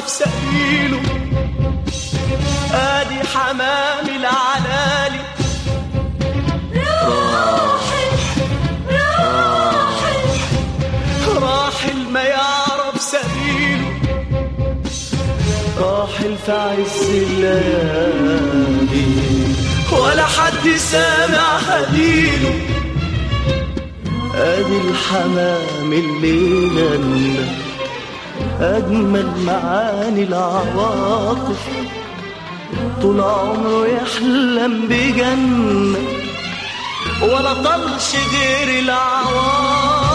عارف سبيله ادي حمام العلالي راحل ما يعرف سبيله راحل في عز الليالي ولا حد سامع هديله ادي الحمام اللي غنى اجمل معاني العواطف طول عمره يحلم بجنه ولا طلش غير العواطف